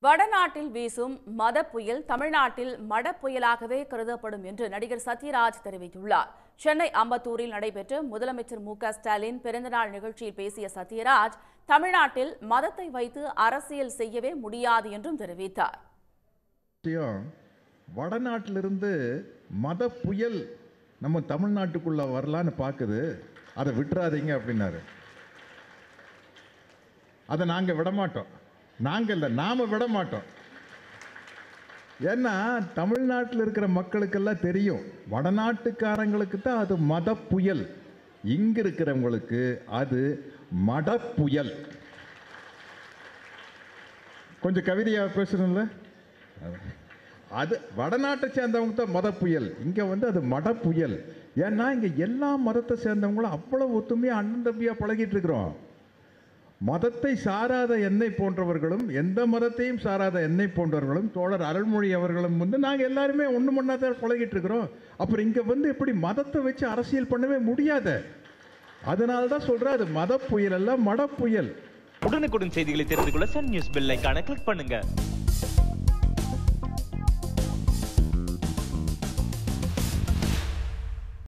வடநாட்டில் வீசும் மத புயல் தமிழ்நாட்டில் மட புயலாகவே கருதப்படும் என்று நடிகர் சத்யராஜ் தெரிவித்துள்ளார் சென்னை அம்பத்தூரில் நடைபெற்ற முதலமைச்சர் மு க ஸ்டாலின் பிறந்தநாள் நிகழ்ச்சியில் பேசிய சத்யராஜ் தமிழ்நாட்டில் மதத்தை வைத்து அரசியல் செய்யவே முடியாது என்றும் தெரிவித்தார் விஷயம் வடநாட்டிலிருந்து மத புயல் நம்ம தமிழ்நாட்டுக்குள்ள வரலான்னு பார்க்குது அதை விட்டுறாதீங்க அப்படின்னாரு அதை நாங்கள் விட மாட்டோம் நாங்கள் இல்லை நாம் விட மாட்டோம் ஏன்னா தமிழ்நாட்டில் இருக்கிற மக்களுக்கெல்லாம் தெரியும் வடநாட்டுக்காரங்களுக்கு தான் அது மத புயல் இங்க இருக்கிறவங்களுக்கு அது மட புயல் கொஞ்சம் கவிதையாக பேசணும்ல அது வடநாட்டை சேர்ந்தவங்க தான் மத புயல் இங்கே வந்து அது மட புயல் ஏன்னா இங்கே எல்லா மதத்தை சேர்ந்தவங்களும் அவ்வளோ ஒத்துமையாக அண்ணன் தம்பியாக பழகிட்டு இருக்கிறோம் மதத்தை சாராத என்னை போன்றவர்களும் எந்த மதத்தையும் சாராத என்னை போன்றவர்களும் தோழர் அருள்மொழி அவர்களும் வந்து நாங்கள் எல்லாருமே ஒன்று மண்ணா தான் பழகிட்டு இருக்கிறோம் அப்புறம் இங்கே வந்து எப்படி மதத்தை வச்சு அரசியல் பண்ணவே முடியாத அதனால தான் சொல்கிறேன் அது மத புயல் அல்ல மட புயல் உடனுக்குடன் செய்திகளை தெரிந்து கொள்ள சன் நியூஸ் பெல் ஐகானை கிளிக் பண்ணுங்க